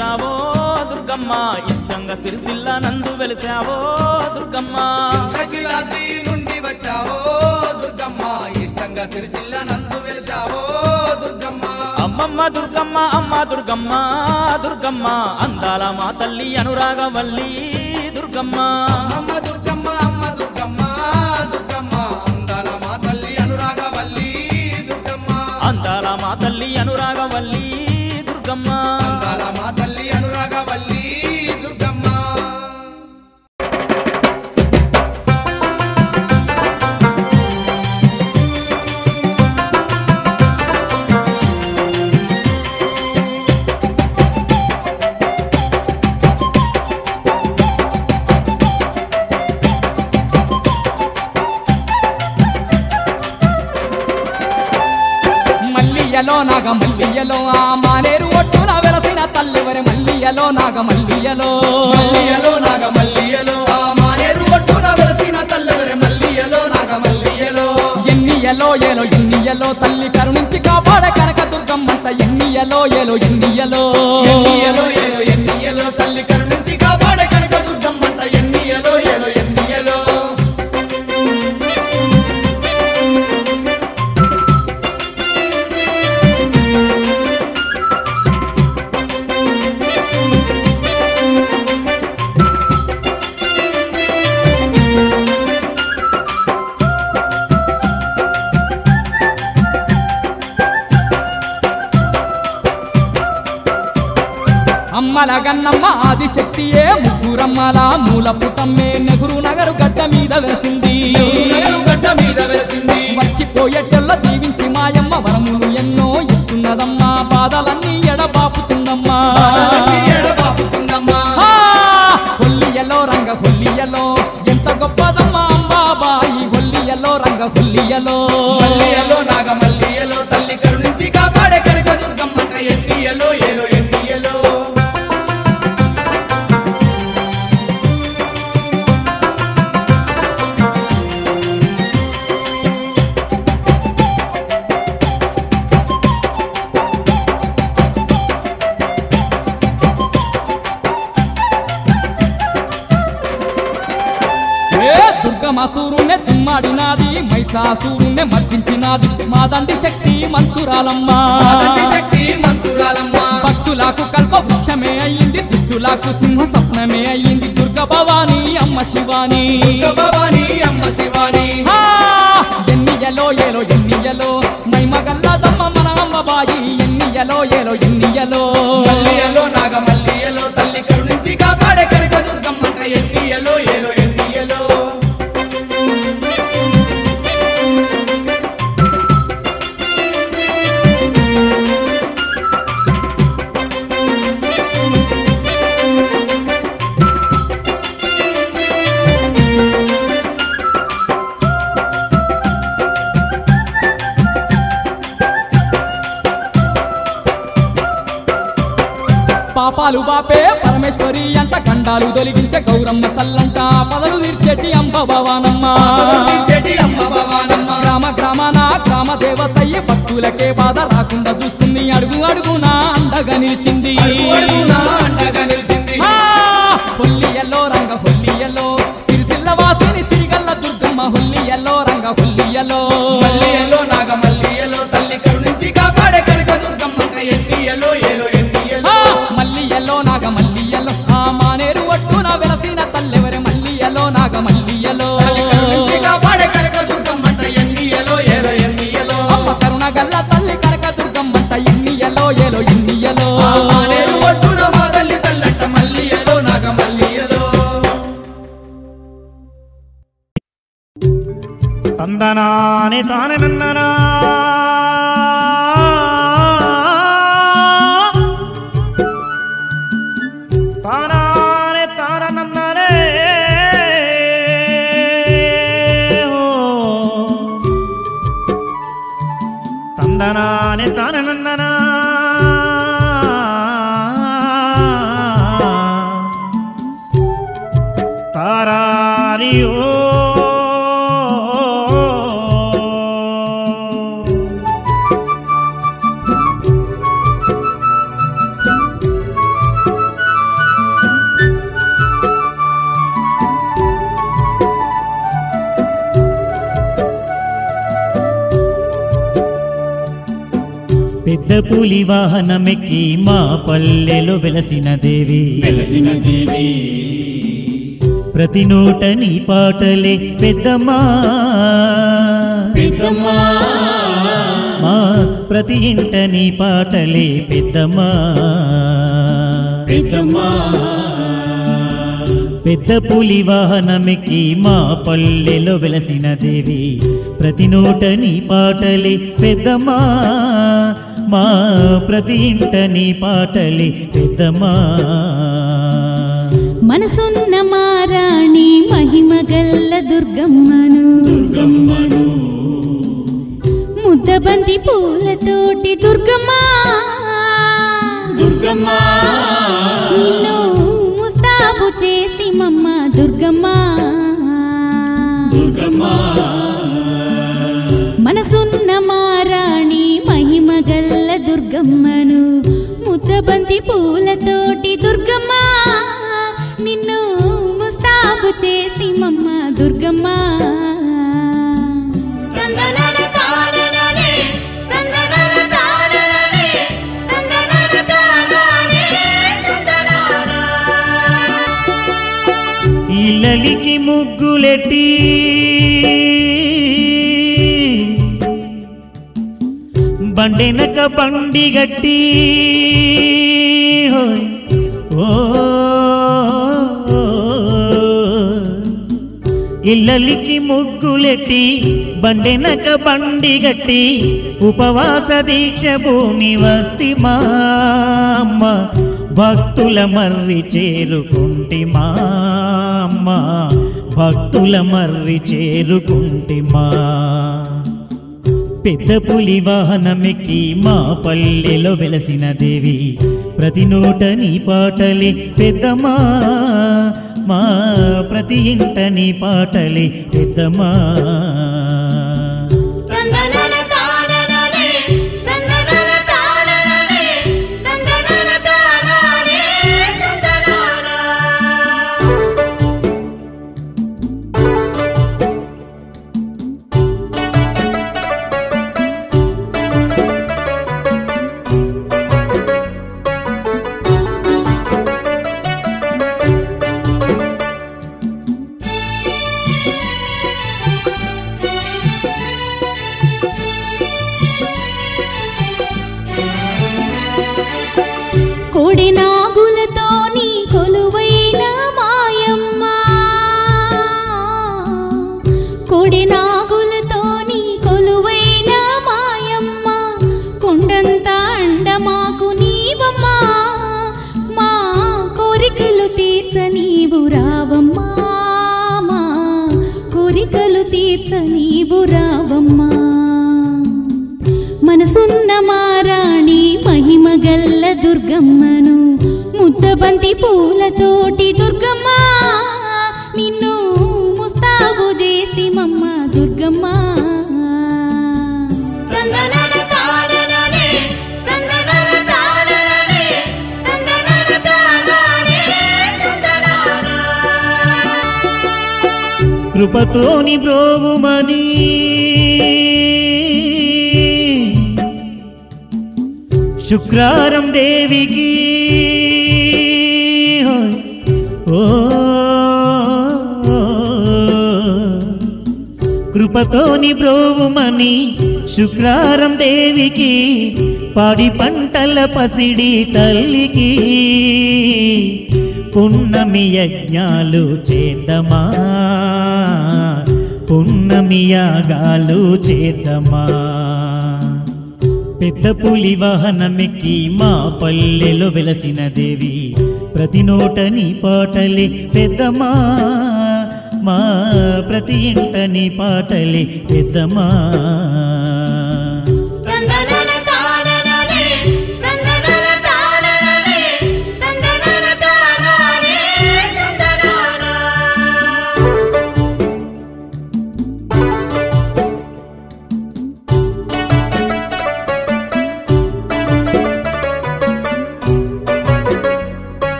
వెలిసావో దుర్గమ్మ ఇష్టంగా సిరిసిల్ల నందు వెలిసావో దుర్గమ్మ అఖిలాద్రి నుండి వచ్చావో దుర్గమ్మ ఇష్టంగా సిరిసిల్ల నందు వెలిసావో దుర్గమ్మ అమ్మమ్మ దుర్గమ్మ అమ్మ దుర్గమ్మ దుర్గమ్మ అందాల మా తల్లి అనురాగవల్లి దుర్గమ్మ అమ్మ దుర్గమ్మ అమ్మ దుర్గమ్మ దుర్గమ్మ అందాల మా తల్లి అనురాగవల్లి దుర్గమ్మ అందాల మా తల్లి అనురాగవల్లి దుర్గమ్మ అందాల మా తల్లి అనురాగవల్లి దుర్గమ్మ మల్లియలో నాగ మల్లియలో ఆ మానేరు ఒట్టున వెలసిన తల్లివరి మల్లియలో నాగ మల్లియలో మల్లియలో నాగ మల్లియలో ఆ మానేరు ఒట్టున వెలసిన తల్లవరె మల్లియలో నాగ మల్లియలో ఎన్నియలో ఏలో ఎన్నియలో తల్లి కరుణించి కాపాడ కనక దుర్గమ్మంత ఎన్నియలో ఏలో ఎన్నియలో ఎన్నియలో ఏలో ఎన్నియలో తల్లి కరుణించి కాపాడే కనక దుర్గమ్మంట ఎన్నియలో ఏలో ఎన్నియలో అమ్మల గన్నమ్మ ఆదిశక్తియే ముగ్గురమ్మల మూల పుటమ్మే నెగురు నగరు గడ్డ మీద వెలసింది నగరు గడ్డ మీద వెలసింది వచ్చిపోయేటెల్ల దీవించి మాయమ్మ వరములు ఎన్నో ఇస్తున్నదమ్మా బాధలన్నీ ఎడబాపుతుందమ్మా బాలలన్నీ ఎడబాపుతుందమ్మా ఆ! హొల్లియలో రంగ హొల్లియలో ఎంత గొప్పదమ్మా అంబాబాయి హొల్లియలో రంగ హొల్లియలో మల్లియలో నాగ మల్లియలో తల్లి కరుణించి కాపాడే కనక దుర్గమ్మంట ఎన్నియలో ఏలో ఎన్నియలో ఏ దుర్గమాసూరుణ్ణి దుమ్మాడినాది మైసాసూరుణ్ణి మర్దించినాది మా దండి శక్తి మంతురాలమ్మా మాదండి శక్తి మంతురాలమ్మా భక్తులకు కల్ప వృక్షమే అయ్యింది దుష్టులకు సింహ స్వప్నమే అయ్యింది దుర్గ భవాని అమ్మ శివాని భవాని అమ్మ శివాని ఆ! ఎన్నియలో ఏలో ఎన్నియలో మైమగల్లదమ్మ మన అమ్మబాయి ఎన్నియలో ఏలో ఎన్నియలో మల్లియలో నాగ మల్లియలో తల్లి కరుణించి కాపాడే కనక దుర్గమ్మంట ఎన్నియలో ఏలో ఎన్నియలో పాపాలు బాపే పరమేశ్వరి అంట గండాలు తొలగించే గౌరమ్మ తల్లంట పదలు తీర్చేటి అంబ భవానమ్మ చెటి అమ్మ భవానమ్మ గ్రామ గ్రామాన గ్రామ దేవతయ్య భక్తులకే బాధ రాకుండా చూస్తుంది అడుగు అడుగున అండగా నిలిచింది అడుగు అడుగునా అండగా నిలిచింది ఆ! హొల్లియలో రంగ హొల్లియలో సిరిసిల్ల వాసిని సిరిగల్ల దుర్గమ్మ హొల్లియలో రంగ హొల్లియలో మల్లియలో నాగ మల్లియలో తల్లి కరుణించి కాపాడే కనక దుర్గమ్మంట ఎన్నియలో ఏలో ఎన్నియలో ఆ! మల్లియలో నాగ మల్లియలో ఆ మానేరు ఒట్టున వెలసిన తల్లెవరి మల్లియలో నాగ మల్లియలో తల్లి కరుణించి కాపాడే కనక దుర్గమ్మంట ఎన్నియలో ఏలో ఎన్నియలో అమ్మ కరుణ గల్ల తల్లి కనక దుర్గమ్మంట ఎన్నియలో ఏలో ఎన్నియలో ఆ మానేరు ఒడ్డున మా తల్లి తల్లంట మల్లియలో నాగ మల్లియలో తందనాని తాననన్ననా తానానే తాననన్ననే ఓ. తందనాని తాననన్ననా తారాని ఓ పెద్ద పులి వాహనమెక్కి మా పల్లెలో వెలసిన దేవి వెలసిన దేవి ప్రతి నోట నీ పాటలే పెద్దమ్మా పెద్దమ్మా మా ప్రతి ఇంట నీ పాటలే పెద్దమ్మా పెద్దమ్మా పెద్ద పులి వాహనమెక్కి మా పల్లెలో వెలసిన దేవి ప్రతి నోట నీ పాటలే పెద్దమ్మా మా ప్రతి ఇంట నీ పాటలే పెద్దమ్మా మనసున్న మారాణి మహిమ గల్ల దుర్గమ్మను దుర్గమ్మను ముద్దబంతి పూలతోటి దుర్గమ్మ దుర్గమ్మా నిన్ను ముస్తాబు చేసి మమ్మ దుర్గమ్మ దుర్గమ్మా మనసున్న మారాణి మహిమ గల్ల దుర్గమ్మను ముద్దబంతి పూలతోటి దుర్గమ్మ నిన్ను ముస్తాబు చేసి మమ్మ దుర్గమ్మ తందనన తానననే, తందనన తానననే, తందనన తాననే, తందనాన. ఇల్లలికి ముగ్గులెట్టి బండెనక బండి గట్టి హోయ్. ఓ ఇల్లలికి ముగ్గులెట్టి బండెనక బండి గట్టి ఉపవాస దీక్ష భూమి వస్తి మా అమ్మ భక్తుల మర్రి చేరుకుంటి మా అమ్మ భక్తుల మర్రి చేరుకుంటి మా పెద్ద పులి వాహనమెక్కి మా పల్లెలో వెలసిన దేవి ప్రతి నోట నీ పాటలే పెద్దమ్మా మా ప్రతి ఇంట నీ పాటలే పెద్దమ్మా తందనన తానననే, తందనన తానననే, తందనన తాననే, తందనాన. కోడి నాగులతో నీ కొలువైన మాయమ్మ కోడి నాగులతో నీ కొలువైన మాయమ్మ కొండంత అండ మాకు నీవమ్మా మా కోరికలు తీర్చ నీవు రావమ్మా మా కోరికలు తీర్చ నీవు రావమ్మా మనసున్న మారాణి మహిమ గల్ల దుర్గమ్మను ముద్దబంతి పూలతోటి దుర్గమ్మ నిన్ను ముస్తాబు చేసి మమ్మ దుర్గమ్మ తందనన తానననే, తందనన తానననే, తందనన తాననే, తందనాన. కృపతోని బ్రోవుమని శుక్రారం దేవికి హోయ్. ఓ కృపతోని బ్రోవుమని శుక్రారం దేవికి పాడి పంటల పసిడి తల్లికి పున్నమి యజ్ఞాలు చేద్దామా పున్నమి యాగాలు చేద్దామా పెద్ద పులి వాహనమెక్కి మా పల్లెలో వెలసిన దేవి ప్రతి నోట నీ పాటలే పెద్దమ్మా మా ప్రతి ఇంట నీ పాటలే పెద్దమ్మా తందనన తానననే, తందనన తానననే, తందనన తాననే, తందనాన.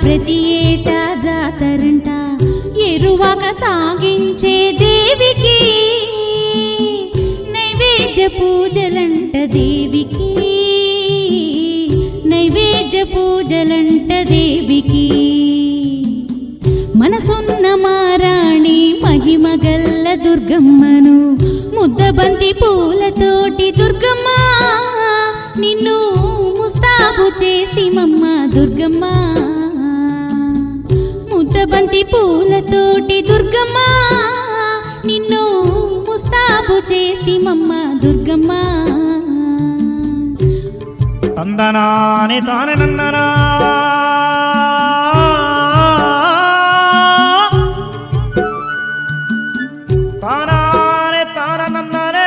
ప్రతి ఏటా జాతరంట ఎరువక సాగించే దేవికి నైవేద్య పూజలంట దేవికి నైవేద్య పూజలంట దేవికి మనసున్న మారాణి మహిమగల్ల దుర్గమ్మను ముద్దబంతి పూలతోటి దుర్గమ్మ నిన్ను ముస్తాబు చేస్తిమమ్మ దుర్గమ్మ ముద్దబంతి పూలతోటి దుర్గమ్మ నిన్ను ముస్తాబు చేస్తిమమ్మ దుర్గమ్మ తందనాని తానే నందనా తానానే తాన నందనే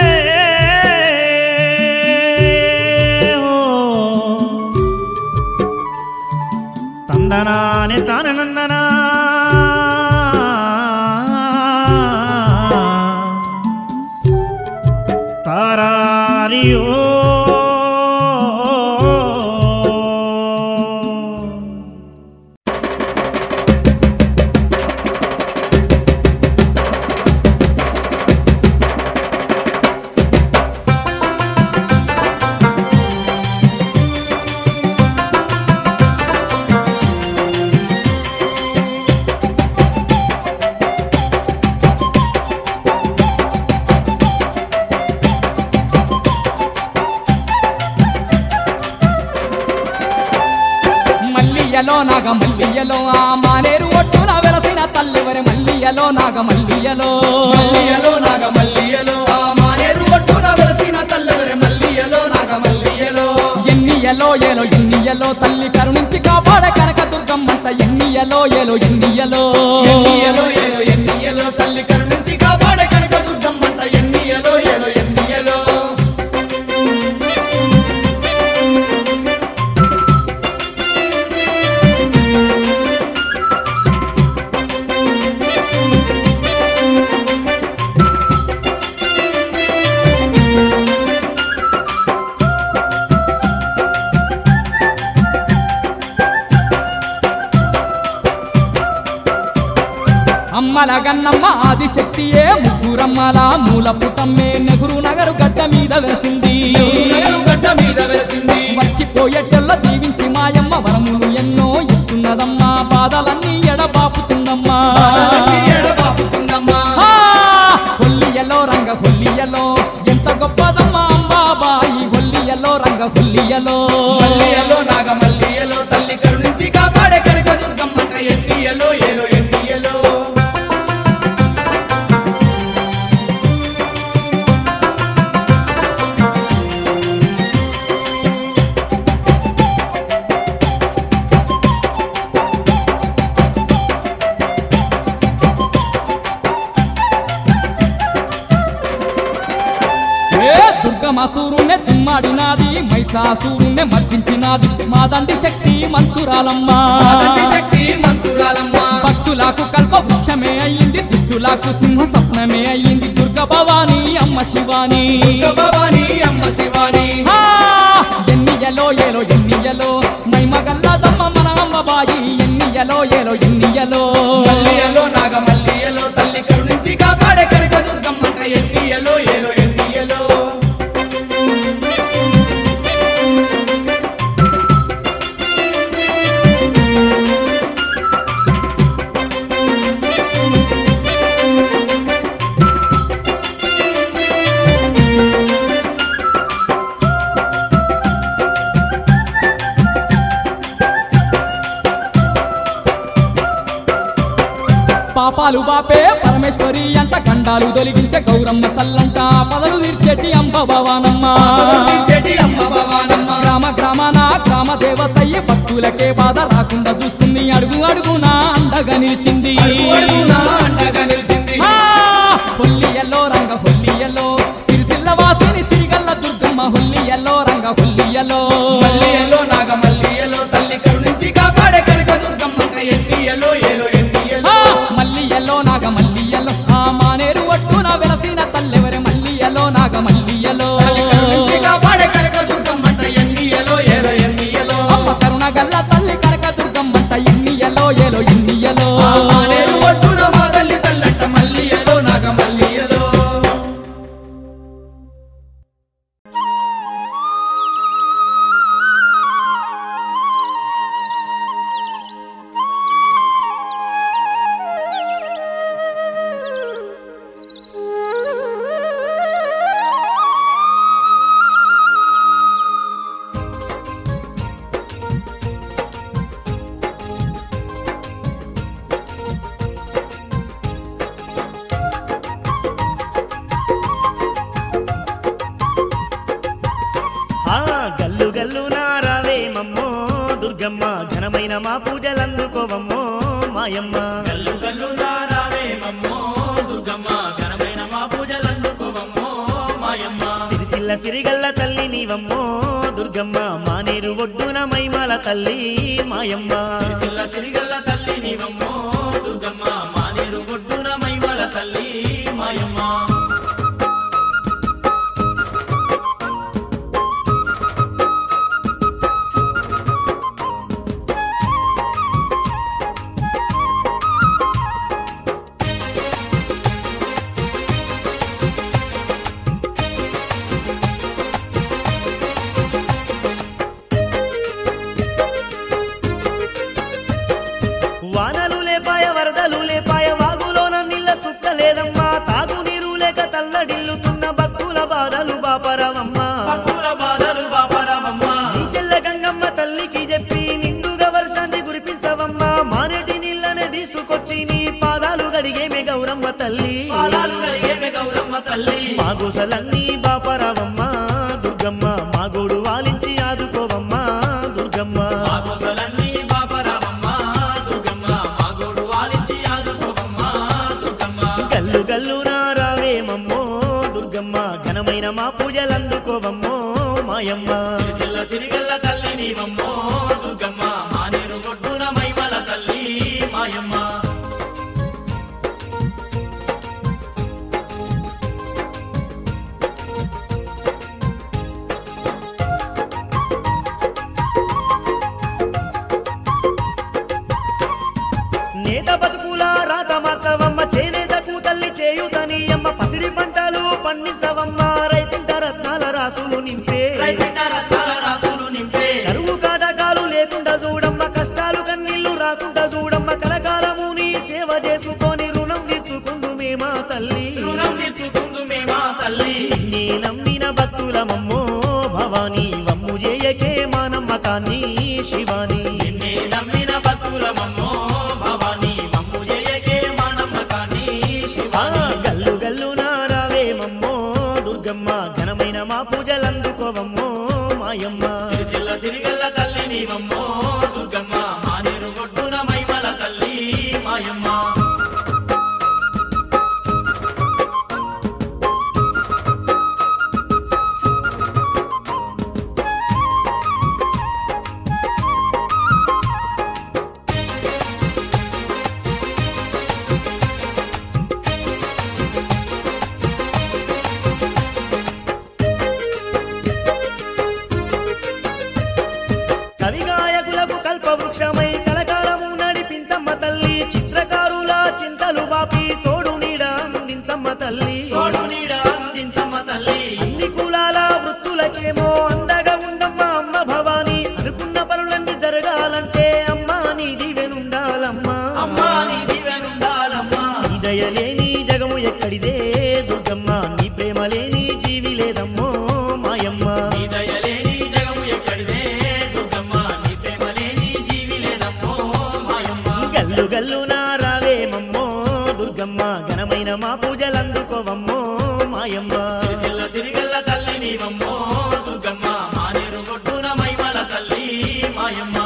ఓ. తందనాని తాన నందనా తారారియో మల్లియలో నాగ మల్లియలో ఆ మానేరు ఒట్టున వెలసిన తల్లివరి మల్లియలో నాగ మల్లియలో మల్లియలో నాగ మల్లియలో ఆ మానేరు ఒట్టున వెలసిన తల్లవరె మల్లియలో నాగ మల్లియలో ఎన్నియలో ఏలో ఎన్నియలో తల్లి కరుణించి కాపాడ కనక దుర్గమ్మంట ఎన్నియలో ఏలో ఎన్నియలో ఎన్నియలో ఏలో ఎన్నియలో తల్లి కరుణించి కాపాడే కనక దుర్గమ్మంట ఎన్నియలో ఏలో ఎన్నియలో అమ్మల గన్నమ్మ ఆదిశక్తియే ముగ్గురమ్మల మూల పుటమ్మే నెగురు నగరు గడ్డ మీద వెలసింది నగరు గడ్డ మీద వెలసింది వచ్చిపోయేటల్ల దీవించి మాయమ్మ వరములు ఎన్నో ఇస్తున్నదమ్మా బాధలన్నీ ఎడబాపుతుందమ్మా బాలలన్నీ ఎడబాపుతుందమ్మా ఆ! హొల్లియలో రంగ హొల్లియలో ఎంత గొప్పదమ్మా అంబాబాయి హొల్లియలో రంగ హొల్లియలో మల్లియలో నాగ మల్లియలో తల్లి కరుణించి కాపాడే కనక దుర్గమ్మంట ఎన్నియలో ఏలో ఎన్నియలో ఏ దుర్గమాసూరుణ్ణి దుమ్మాడినాది మైసాసూరుణ్ణి మర్దించినాది మా దండి శక్తి మంతురాలమ్మా మాదండి శక్తి మంతురాలమ్మ భక్తులకు కల్ప వృక్షమే అయ్యింది దుష్టులకు సింహ స్వప్నమే అయ్యింది దుర్గ భవాని అమ్మ శివాని దుర్గ భవాని అమ్మ శివాని ఆ! ఎన్నియలో ఏలో ఎన్నియలో మైమగల్లదమ్మ మన అమ్మబాయి ఎన్నియలో ఏలో ఎన్నియలో మల్లియలో నాగ మల్లియలో తల్లి కరుణించి కాపాడే కనక దుర్గమ్మంట ఎన్నియలో ఏలో ఎన్నియలో పాపాలు బాపే పరమేశ్వరి అంట గండాలు తొలగించే గౌరమ్మ తల్లంట పదలు తీర్చేటి అంబ భవానమ్మ చెటి అమ్మ భవానమ్మ గ్రామ గ్రామాన గ్రామ దేవతయ్య భక్తులకే బాధ రాకుండా చూస్తుంది అడుగు అడుగునా అండగా నిలిచింది అడుగు అడుగున అండగా నిలిచింది ఆ! హొల్లియల్లో రంగ హొల్లియల్లో సిరిసిల్ల వాసిని సిరిగల్ల దుర్గమ్మ హొల్లియల్లో రంగ హొల్లియల్లో మల్లియలో నాగ మల్లియలో తల్లి కరుణించి కాపాడే కనక దుర్గమ్మంట ఎన్నియలో ఏలో ఎన్నియలో ఆ! మల్లియల్లో నాగ మల్లియల్లో ఆ మానేరు ఒట్టున వెలసిన తల్లెవరి మల్లియల్లో నాగ మల్లియల్లో తల్లి కరుణించి కాపాడే కనక దుర్గమ్మంట ఎన్నియలో ఏలో ఎన్నియలో అమ్మ కరుణ గల్ల తల్లి కనక దుర్గమ్మంట ఎన్నియలో మా పూజలందుకోవమ్మో మాయమ్మ గల్లు గల్లు రావేమమ్మో దుర్గమ్మ ఘనమైన మా పూజలందుకోవమ్మో మాయమ్మ సిరిసిల్ల సిరిగల్ల తల్లి నీవమ్మో దుర్గమ్మ మానేరు ఒడ్డున మైమల తల్లి మాయమ్మ సిరిసిల్ల సిరిగల్ల తల్లి నీవమ్మో దుర్గమ్మ మానేరు ఒడ్డున మైమల తల్లి మాయమ్మ వానలు లేపాయ వరదలు లేపాయ వాగులోన నీళ్ళ సుక్క లేదమ్మా తాగునీరు లేక తల్లడిల్లుతున్న భక్తుల బాధలు బాపరవమ్మ భక్తుల బాధలు బాపరామమ్మ నీ చెల్ల గంగమ్మ తల్లికి చెప్పి నిండుగా వర్షాన్ని కురిపించవమ్మా మానేటి నీళ్ళనే తీసుకొచ్చి నీ పాదాలు గడిగేమే గౌరమ్మ తల్లి పాదాలు కలిగేమే గౌరమ్మ తల్లి మా గుసలన్నీ బాపరవమ్మ దుర్గమ్మ మా గోడు వాలించి ఆదుకోవమ్మా దుర్గమ్మ మా కోసలన్నీ బాపరామమ్మ దుర్గమ్మ మా గోడు వాలించి ఆదుకోవమ్మ దుర్గమ్మ గల్లు గల్లు రావేమమ్మో దుర్గమ్మ ఘనమైన మా పూజలందుకోవమ్మో మాయమ్మ సిరిసిల్ల సిరిగల్ల తల్లి నీవమ్మో దుర్గమ్మ మానేరు ఒడ్డున మైమల తల్లి మాయమ్మ నేత బతుకుల రాత మార్తవమ్మ చేనేతకు తల్లి చేయుతని అమ్మ పసిడి పంటలు పండించవమ్మ రైతింట రత్నాల రాసులు నింపే రైతింట రత్నాల రాసులు నింపే కరువు కాటకాలు లేకుండా చూడమ్మ కష్టాలు కన్నీళ్లు రాకుండా చూడమ్మ కలకాలము నీ సేవ చేసుకొని రుణం తీర్చుకుందు మేమా తల్లి రుణం తీర్చుకుందు మేమా తల్లి నీ నమ్మిన భక్తులమమ్మో భవానీ వమ్ము చేయకే మా నమ్మకాన్ని శివాని నిన్నే నమ్మిన భక్తులమమ్మో భవానీ మమ్ము జయకే మా నమ్మకాన్ని ఆ, శివాని గల్లు గల్లు నారావేమమ్మో దుర్గమ్మ ఘనమైన మా పూజలందుకోవమ్మో మాయమ్మ సిరిసిల్ల సిరిగల్ల తల్లి నీవమ్మో దుర్గమ్మ మానేరు ఒడ్డున మైమల తల్లి మాయమ్మ కవిగాయకులకు కల్పవృక్షమై కలకాలము నడిపించమ్మ తల్లి చిత్రకారుల చింతలు బాపి తోడు నీడ అందించమ్మ తల్లి తోడు నీడ అందించమ్మ తల్లి అన్ని కులాల వృత్తులకేమో అందగా ఉండమ్మ అమ్మ భవాని అనుకున్న పనులన్నీ జరగాలంటే అమ్మ నీ దివెనుండాలమ్మా అమ్మా నీ దీవెనుండాలమ్మా నీ దయలేని జగము ఎక్కడిదే దుర్గమ్మ నీ ప్రేమ లేని జీవి లేదమ్మో మాయమ్మ నీ దయలేని జగము ఎక్కడిదే దుర్గమ్మ నీ ప్రేమ లేని జీవి లేదమ్మో మాయమ్మ గల్లు గల్లు నారావేమమ్మో దుర్గమ్మ ఘనమైన మా పూజలందుకోవమ్మో మాయమ్మ సిరిసిల్ల సిరిగల్ల తల్లి నీవమ్మో దుర్గమ్మ మానేరు ఒడ్డున మైమల తల్లి మాయమ్మ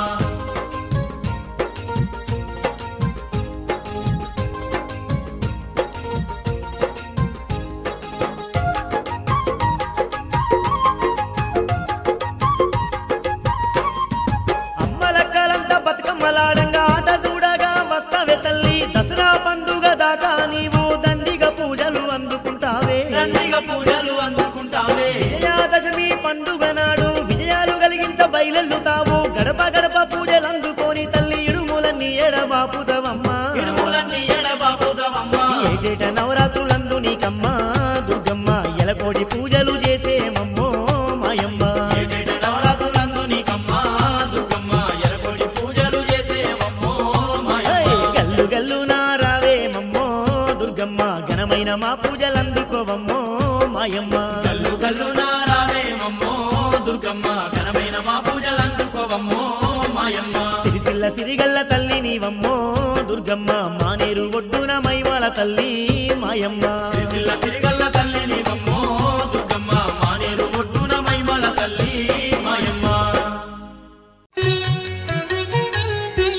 అమ్మలక్కలంతా బతుకమ్మలాడంగా ఆట చూడగా వస్తావే తల్లి దసరా పండుగ దాకా నీవు దండిగా పూజలు అందుకుంటావే దండిగా పూజలు అందుకుంటావే విజయాదశమి పండుగ నాడు విజయాలు కలిగించ బయలెల్లుతావు గడప గడప పూజలు అందుకొని తల్లి ఇడుములన్నీ ఎడబాపుదవమ్మా ఇడుములన్నీ ఎడబాపుదవమ్మా ఏటేట నవరాత్రులందు నీకమ్మా దుర్గమ్మ ఎలకోడి పూజలు చేసేమమ్మో మాయమ్మ ఏటేట నవరాత్రులందు నీకమ్మా దుర్గమ్మ ఎరగొడి పూజలు చేసేవమ్మో హై, మాయమ్మ గల్లు గల్లు నారావేమమ్మో దుర్గమ్మ ఘనమైన మా పూజలందుకోవమ్మో మాయమ్మ గల్లు గల్లు నారావేమమ్మో దుర్గమ్మ ఘనమైన మా పూజలు అందుకోవమ్మో మాయమ్మ సిరిసిల్ల సిరిగల్ల తల్లి నీవమ్మో దుర్గమ్మ మానేరు ఒడ్డున మైమల తల్లి మాయమ్మ సిరిసిల్ల సిరిగల్ల తల్లి నీవమ్మో దుర్గమ్మ మానేరు ఒడ్డున మైమల తల్లి మాయమ్మ Thank you.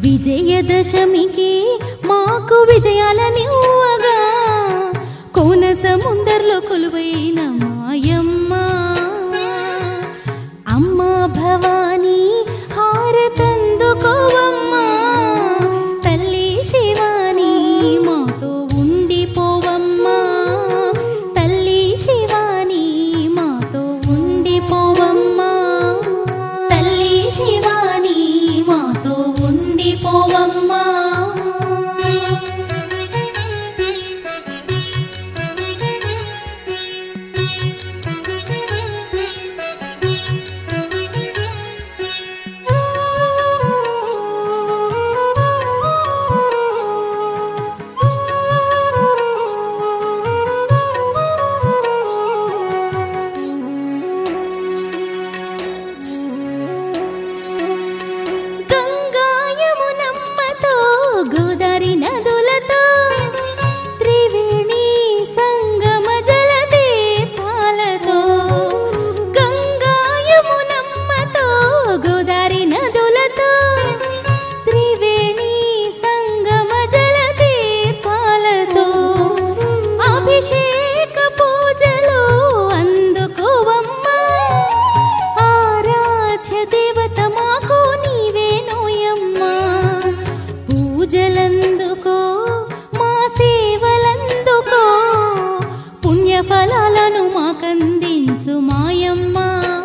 విజయదశమికి మాకు విజయాలనివ్వగా కోన సముందర్లో కొలువైన మాయమ్మ అమ్మ భవానీ హారతందుకోవమ్మా తల్లి శివాని మాతో ఉండిపోవమ్మా తల్లి శివాని మాతో ఉండిపోవమ్మా తల్లి శివాని మాతో ఉండిపోవమ్మా గంగాయమునమ్మతో గోదారి నదులతో త్రివేణి సంగమ జల తీర్థాలతో గంగాయమునమ్మతో గోదారి నదులతో త్రివేణి సంగమ జల తీర్థాలతో అభిషేక పూజలు అందుకోవమ్మా ఆరాధ్య దేవత మాకు నీవే నోయమ్మా పూజలందుకో మా సేవలందుకో పుణ్యఫలాలను మాకందించు మాయమ్మా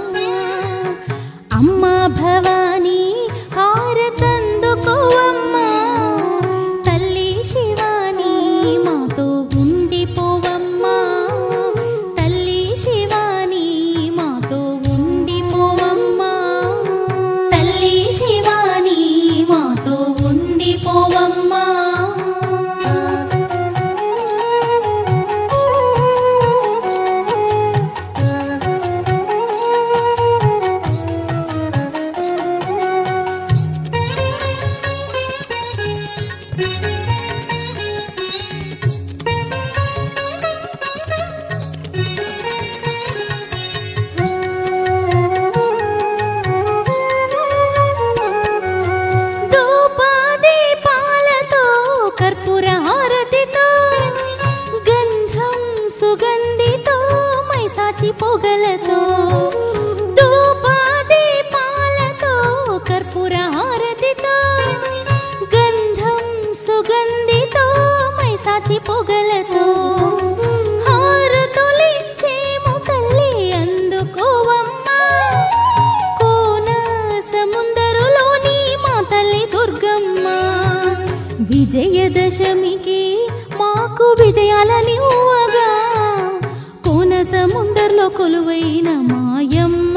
అమ్మా భవానీ హారతందుకోవమ్మా తల్లి శివాని మాతో ఉండిపోవమ్మా తల్లి శివాని మాతో ఉండిపోవమ్మా తల్లి శివాని మాతో ఉండిపోవమ్మా ధూపాదీపాలతో కర్పూర హారతితో గంధం సుగంధితో మైసాచి పొగలతో ధూపాదీపాలతో కర్పూర హారతితో గంధం సుగంధితో మైసాచి పొగలతో హారతులిచ్చేము తల్లి అందుకోవమ్మా కోన సముందరులోని మా తల్లి దుర్గమ్మ విజయదశమికి మాకు విజయాలనివ్వగా కోన సముందర్లో కొలువైన మాయమ్మ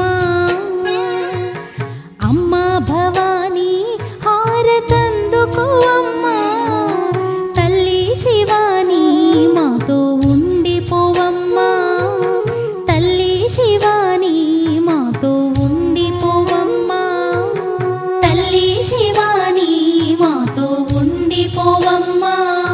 అమ్మ భవానీ హారతందుకోవమ్మా తల్లి శివాని మాతో ఉండిపోవమ్మా తల్లి శివాని మాతో ఉండిపోవమ్మా తల్లి శివాని మాతో ఉండిపోవమ్మా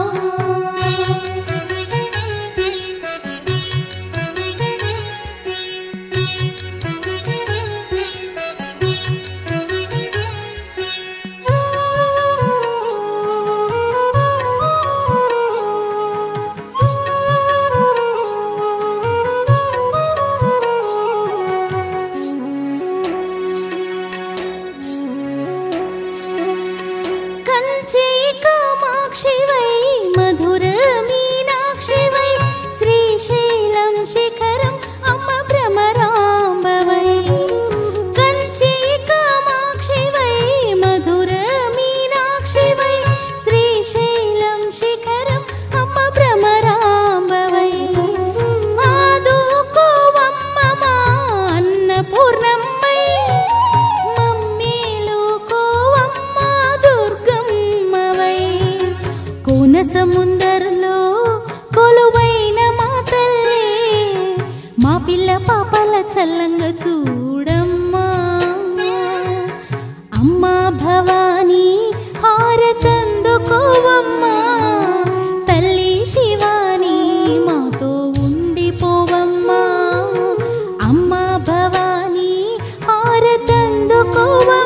కంచి కామాక్షివై మధుర మీనాక్షివై శ్రీశైలం శిఖరం అమ్మ భ్రమరాంబవై కంచి కామాక్షివై మధుర మీనాక్షివై శ్రీశైలం శిఖరం అమ్మ భ్రమరాంబవై ఆదుకోవమ్మ మా అన్నపూర్ణమ్మై మమ్మేలు కోవమ్మ దుర్గమ్మవై కోన సముందర్లో కొలువైన మా తల్లి మా పిల్ల పాపల చల్లంగా చూడమ్మా అమ్మా భవానీ హారతందుకోవమ్మా తల్లి శివాని మాతో ఉండిపోవమ్మా అమ్మా భవానీ హారతందుకోవమ్మా